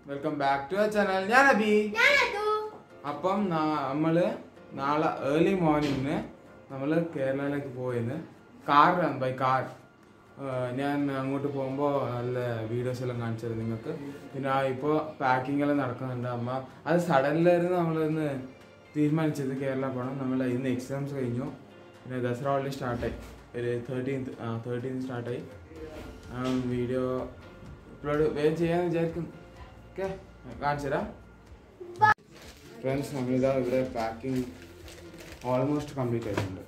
welcome back to channel ഞാൻ അബി ഞാനതു അപ്പം നാ- നമ്മള് നാളെ ഏർലി മോർണിംഗിന് നമ്മൾ കേരളയിലേക്ക് പോയെന്ന് കാറിലാണ് ബൈ കാർ ഞാൻ അങ്ങോട്ട് പോകുമ്പോൾ നല്ല വീഡിയോസ് എല്ലാം കാണിച്ചു തരും നിങ്ങൾക്ക് പിന്നെ ഇപ്പോൾ പാക്കിംഗ് എല്ലാം നടക്കുന്നുണ്ട് അമ്മ അത് സഡനിലായിരുന്നു നമ്മളിന്ന് തീരുമാനിച്ചത് കേരള പോകണം നമ്മൾ ഇന്ന് എക്സാംസ് കഴിഞ്ഞു പിന്നെ ദസറ ഓൾറെഡി സ്റ്റാർട്ടായി ഒരു തേർട്ടീൻത്ത് ആ തേർട്ടീൻത്ത് സ്റ്റാർട്ടായി വീഡിയോ അപ്ലോഡ് വേഗം ചെയ്യാമെന്ന് വിചാരിക്കുന്നു ഓക്കെ കാണിച്ചു തരാം ഫ്രണ്ട്സ് നമ്മളിതാ ഇവിടെ പാക്കിംഗ് ഓൾമോസ്റ്റ് കംപ്ലീറ്റ് ആയിട്ടുണ്ട്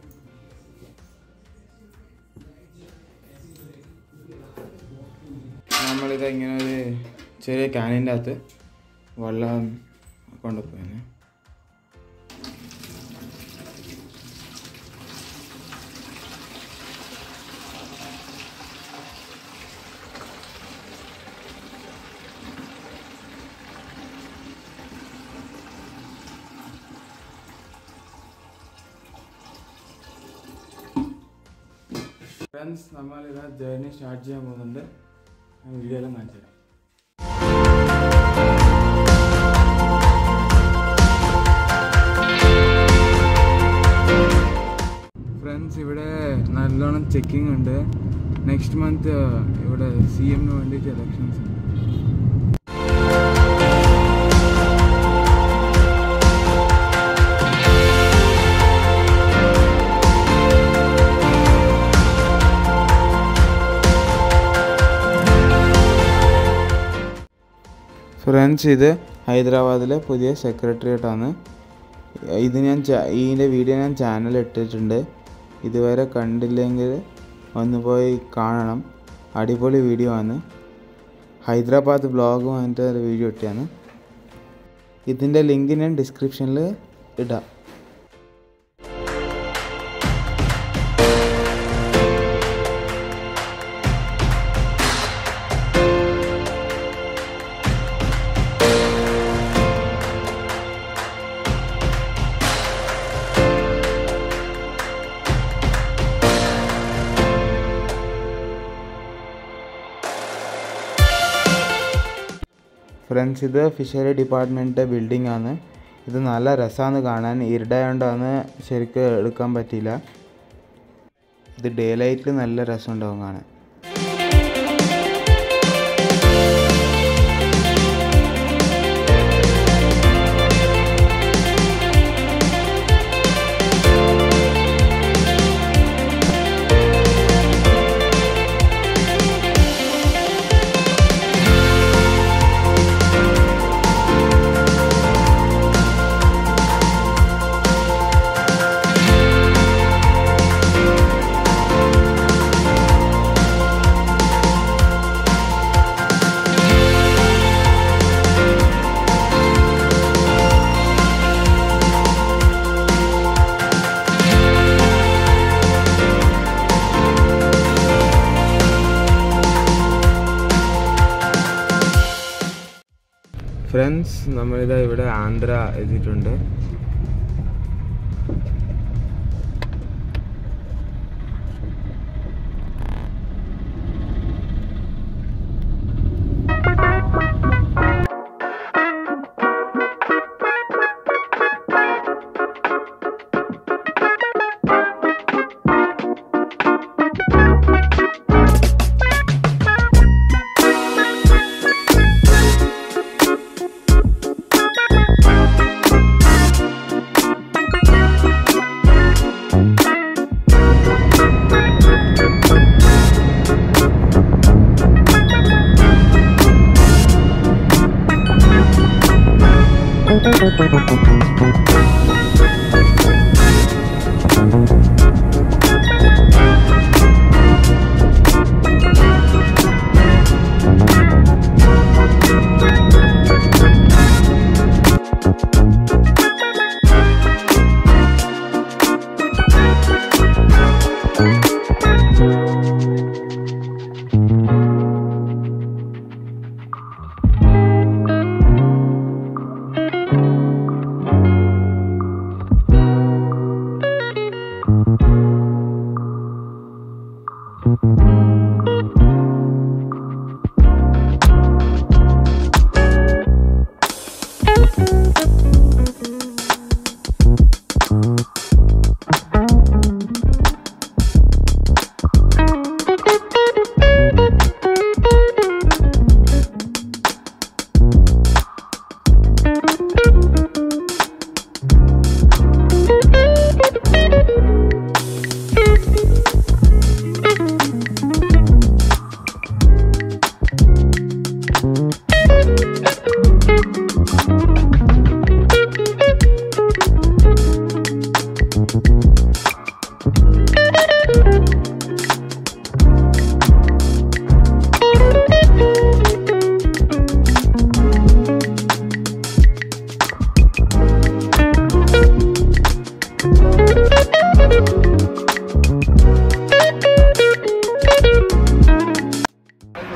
നമ്മളിതാ ഇങ്ങനെ ഒരു ചെറിയ ക്യാനിൻ്റെ അകത്ത് വെള്ളം കൊണ്ടുപോയി ഫ്രണ്ട്സ് നമ്മളിതാ ജേർണി സ്റ്റാർട്ട് ചെയ്യാൻ പോകുന്നുണ്ട് വീഡിയോ എല്ലാം കാണിച്ചു തരാം ഫ്രണ്ട്സ് ഇവിടെ നല്ലോണം ചെക്കിംഗ് ഉണ്ട് നെക്സ്റ്റ് മന്ത് ഇവിടെ സി എമ്മിന് വേണ്ടിയിട്ട് ഇലക്ഷൻസ് ഉണ്ട് ഫ്രണ്ട്സ് ഇത് ഹൈദരാബാദിലെ പുതിയ സെക്രട്ടേറിയറ്റ് ആണ് ഇത് ഞാൻ ചാ- ഇതിൻ്റെ വീഡിയോ ഞാൻ ചാനൽ ഇട്ടിട്ടുണ്ട് ഇതുവരെ കണ്ടില്ലെങ്കിൽ ഒന്ന് പോയി കാണണം അടിപൊളി വീഡിയോ ആണ് ഹൈദരാബാദ് ബ്ലോഗും അതിൻ്റെ ഒരു വീഡിയോ ഇട്ടാണ് ഇതിൻ്റെ ലിങ്ക് ഞാൻ ഡിസ്ക്രിപ്ഷനിൽ ഇടാം ഫ്രണ്ട്സ് ഇത് ഫിഷറി ഡിപ്പാർട്ട്മെൻറ്റിൻ്റെ ബിൽഡിംഗ് ആണ് ഇത് നല്ല രസമാണ് കാണാൻ ഇരുടായതുകൊണ്ടാണ് ശരിക്കും എടുക്കാൻ പറ്റിയില്ല ഇത് ഡേ ലൈറ്റിൽ നല്ല രസമുണ്ടാവും കാണാൻ ഫ്രണ്ട്സ് നമ്മളിതാ ഇവിടെ ആന്ധ്ര എത്തിയിട്ടുണ്ട്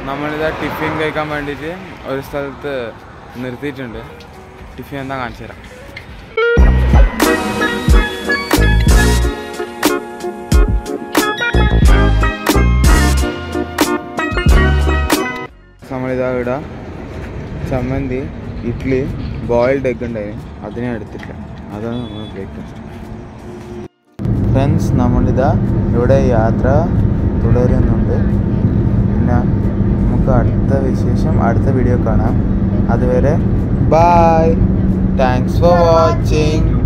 നമ്മളിതാ ടിഫിൻ കഴിക്കാൻ വേണ്ടിയിട്ട് ഒരു സ്ഥലത്ത് നിർത്തിയിട്ടുണ്ട് ടിഫിൻ എന്താ കാണിച്ചു തരാം നമ്മളിതാ ഇവിടെ ചമ്മന്തി ഇഡ്ഡലി ബോയിൽഡ് എഗ് ഉണ്ടായിരുന്നു അതിനെ എടുത്തില്ല അതാണ് നമ്മൾ ബ്രേക്ക്ഫാസ്റ്റ് ഫ്രണ്ട്സ് നമ്മളിതാ ഇവിടെ യാത്ര തുടരുന്നുണ്ട് പിന്നെ നമുക്ക് അടുത്ത വിശേഷം അടുത്ത വീഡിയോ കാണാം അതുവരെ ബായ് താങ്ക്സ് ഫോർ വാച്ചിങ്